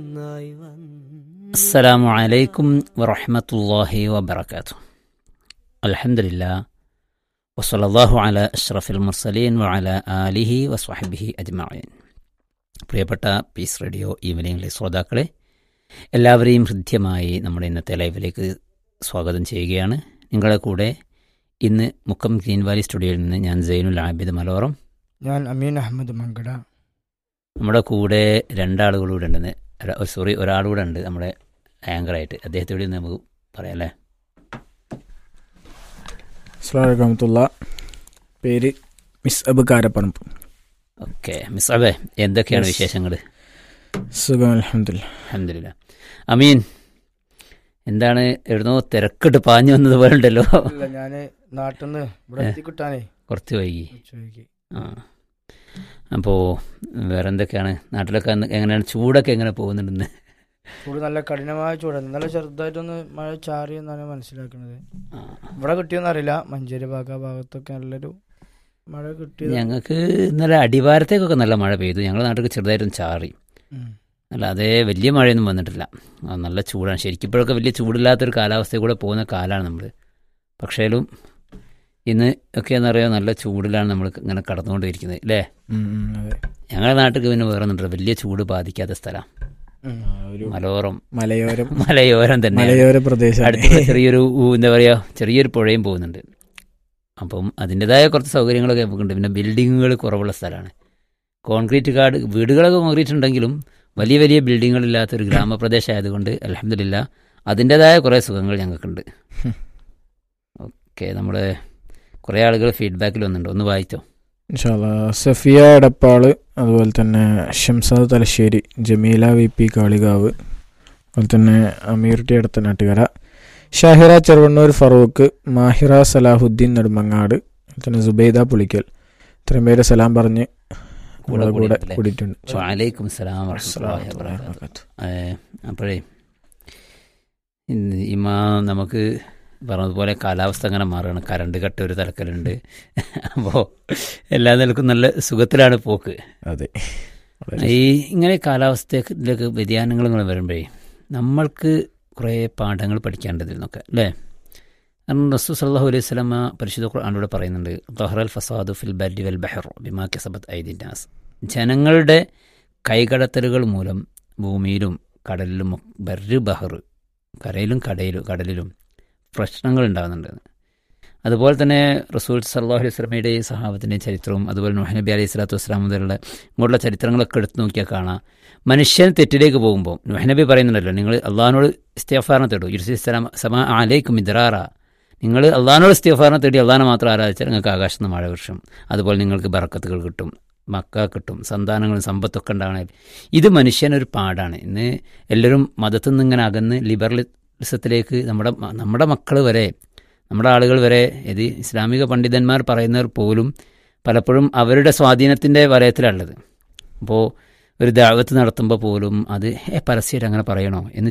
السلام عليكم ورحمة الله وبركاته الحمد لله وصلى الله على أشرف المرسلين وعلى آله وصحبه أجمعين പ്രിയപ്പെട്ട piece radio ഈവനിംഗിലെ ശ്രോതാക്കളെ എല്ലാവരെയും ഹൃദ്യമായി നമ്മുടെ ഇന്നത്തെ ലൈവിലേക്ക് സ്വാഗതം ചെയ്യുകയാണ് നിങ്ങളുടെ കൂടെ ഇന്ന് മുക്കം ഗ്രീൻ വാലി സ്റ്റുഡിയോയിൽ നിന്ന് ഞാൻ സൈനുൽ ആബിദ് മലോറം ഞാൻ അമീൻ അഹമ്മദ് മങ്കട നമ്മുടെ കൂടെ രണ്ടാളുകളൂടെ ഉണ്ടെന്ന് സോറി ഒരാളുകൂടെ ഉണ്ട് നമ്മുടെ ആങ്കറായിട്ട് അദ്ദേഹത്തോട് ഇന്ന് നമുക്ക് പറയാം അല്ലേ അസ്ലാം വലൈക്കമത്തുള്ള പേര് മിസ് അബ് കാരപ്പറമ്പ് ഓക്കെ മിസ് അബേ എന്തൊക്കെയാണ് Yes. വിശേഷങ്ങൾ സുഖം അലഹമില്ല അഹമ്മദില്ല അമീൻ എന്താണ് എവിടുന്നോ തിരക്കിട്ട് പാഞ്ഞു വന്നതുപോലെ ഉണ്ടല്ലോ ഇല്ല ഞാൻ നാട്ടിൽ നിന്ന് ഇവിടെ എത്തിക്കിട്ടാനേ കുറച്ച് വൈകി ഉച്ചയ്ക്ക് ആ അപ്പോൾ വേറെ എന്തൊക്കെയാണ് നാട്ടിലൊക്കെ അന്ന് എങ്ങനെയാണ് ചൂടൊക്കെ എങ്ങനെ പോകുന്നുണ്ടെന്ന് ചൂട് നല്ല കഠിനമായ ചൂടാണ് ഇന്നലെ ചെറുതായിട്ടൊന്ന് മഴ ചാറി എന്നാണ് മനസ്സിലാക്കുന്നത് ആ. ഇവിടെ കിട്ടിയെന്ന് അറിയില്ല മഞ്ചേരി ഭാഗ ഭാഗത്തൊക്കെ നല്ലൊരു മഴ കിട്ടിയത് ഞങ്ങൾക്ക് ഇന്നലെ അടിവാരത്തേക്കൊക്കെ നല്ല മഴ പെയ്തു ഞങ്ങളുടെ നാട്ടിൽ ചെറുതായിട്ടൊന്ന് ചാറി ഉം. അല്ല അതേ വലിയ മഴയൊന്നും വന്നിട്ടില്ല ആ, നല്ല ചൂടാണ് ശരിക്കും ഇപ്പോഴൊക്കെ വലിയ ചൂടില്ലാത്തൊരു കാലാവസ്ഥയിൽ കൂടെ പോകുന്ന കാലമാണ് നമ്മൾ പക്ഷേലും ഇന്ന് ഒക്കെ എന്ന് പറയുക നല്ല ചൂടിലാണ് നമ്മൾ ഇങ്ങനെ കടന്നുകൊണ്ടിരിക്കുന്നത് അല്ലേ ഉം, ഉം, അതെ ഞങ്ങളുടെ നാട്ടിൽ പിന്നെ വേറെ ഒന്നുണ്ട് വലിയ ചൂട് ബാധിക്കാത്ത സ്ഥലം ഉം. ആ, ഒരു മലോറം മലയോരം മലയോരം തന്നെ മലയോര പ്രദേശമാണ് അടുത്തുള്ള ചെറിയൊരു ഊ, എന്താ പറയുക ചെറിയൊരു പുഴയും പോകുന്നുണ്ട് അപ്പം അതിൻ്റെതായ കുറച്ച് സൗകര്യങ്ങളൊക്കെ നമുക്കുണ്ട് പിന്നെ ബിൽഡിങ്ങുകൾ കുറവുള്ള സ്ഥലമാണ് കോൺക്രീറ്റ് കാർഡ് വീടുകളൊക്കെ കോൺക്രീറ്റ് ഉണ്ടെങ്കിലും വലിയ വലിയ ബിൽഡിങ്ങുകളില്ലാത്തൊരു ഗ്രാമപ്രദേശം ആയതുകൊണ്ട് അലഹമില്ല അതിൻ്റെതായ കുറേ സുഖങ്ങൾ ഞങ്ങൾക്കുണ്ട് ഓക്കെ നമ്മൾ കുറേ ആളുകൾ ഫീഡ്ബാക്കിൽ വന്നിട്ടുണ്ട് ഒന്ന് വായിച്ചോ ഇൻഷാല്ലാ സഫിയ എടപ്പാള് അതുപോലെ തന്നെ ഷംസാദ് തലശ്ശേരി ജമീല വി പി കാളികാവ് അതുപോലെ തന്നെ അമീർ ടി അടുത്തനാട്ടുകര ഷാഹിറ ചെറുവണ്ണൂർ ഫറൂഖ് മാഹിറ സലാഹുദ്ദീൻ നെടുമങ്ങാട് അതുപോലെ തന്നെ സുബൈദ പുളിക്കൽ ഇത്രയും പേര് സലാം പറഞ്ഞ് കൂടെ നമ്മുടെ കൂടെ കൂടിയിട്ടില്ലേ? കൂടിയിട്ടുണ്ട് വലൈക്കും സലാം വറഹ്മത്തുള്ളാഹി വബറകാതുഹു. ഏഹ് അപ്പോഴേ ഇന്ന് ഇമാ നമുക്ക് പറഞ്ഞതുപോലെ കാലാവസ്ഥ അങ്ങനെ മാറുകയാണ് കറണ്ട് കട്ട് ഒരു തലക്കലുണ്ട് അപ്പോൾ എല്ലാ നിലക്കും നല്ല സുഖത്തിലാണ് പോക്ക് അതെ ഈ ഇങ്ങനെ കാലാവസ്ഥയിലേക്ക് വ്യതിയാനങ്ങൾ ഇങ്ങനെ വരുമ്പോഴേ നമ്മൾക്ക് കുറേ പാഠങ്ങൾ പഠിക്കേണ്ടതിൽ നിന്നൊക്കെ അല്ലേ കാരണം റസൂ സല്ലാഹു അലൈഹി സ്വലമ പരിശുദ്ധ ഖുർആാനിലൂടെ പറയുന്നുണ്ട് ദഹ്റൽ ഫസാദു ഫിൽ ബരി വൽ ബഹർ ബിമാ കസബത്ത് ഐദിനാസ് ജനങ്ങളുടെ കൈകടത്തലുകൾ മൂലം ഭൂമിയിലും കടലിലും ബർറ് ബഹർ കരയിലും കടയിലും കടലിലും പ്രശ്നങ്ങൾ ഉണ്ടാകുന്നുണ്ട് അതുപോലെ തന്നെ റസൂൽ സല്ലാഹു അലൈഹി സ്വലമയുടെ സഹാബത്തിൻ്റെയും ചരിത്രവും അതുപോലെ നൂഹ് നബി അലൈഹി സ്വലാത്തു വസ്സലാം മുതലുള്ള ഇങ്ങോട്ടുള്ള ചരിത്രങ്ങളൊക്കെ എടുത്തു നോക്കിയാൽ കാണാം മനുഷ്യൻ തെറ്റിലേക്ക് പോകുമ്പോൾ നൂഹ് നബി പറയുന്നുണ്ടല്ലോ നിങ്ങൾ അള്ളഹാനോട് ഇസ്തിഫാറിനെ തേടൂ യുർസി സലാം സമ അലൈക്കും ഇദ്റാറ നിങ്ങൾ അള്ളഹാനോട് ഇസ്തിഫാറിനെ തേടി അള്ളഹാനെ മാത്രം ആരാധിച്ചാൽ നിങ്ങൾക്ക് ആകാശത്ത് നിന്ന് മഴ വർഷം അതുപോലെ നിങ്ങൾക്ക് ബറക്കത്തുകൾ കിട്ടും മക്ക കിട്ടും സന്താനങ്ങളും സമ്പത്തൊക്കെ ഉണ്ടാകണേ ഇത് മനുഷ്യനൊരു പാടാണ് ഇന്ന് എല്ലാവരും മതത്തിൽ നിന്ന് ഇങ്ങനെ അകന്ന് ലിബറലിസത്തിലേക്ക് നമ്മുടെ മ- നമ്മുടെ മക്കൾ വരെ നമ്മുടെ ആളുകൾ വരെ ഇത് ഇസ്ലാമിക പണ്ഡിതന്മാർ പറയുന്നവർ പോലും പലപ്പോഴും അവരുടെ സ്വാധീനത്തിൻ്റെ വലയത്തിലുള്ളത് അപ്പോൾ ഒരു ദാവത്ത് നടത്തുമ്പോൾ പോലും അത് ഏ പരസ്യമായിട്ട് അങ്ങനെ പറയണോ എന്ന്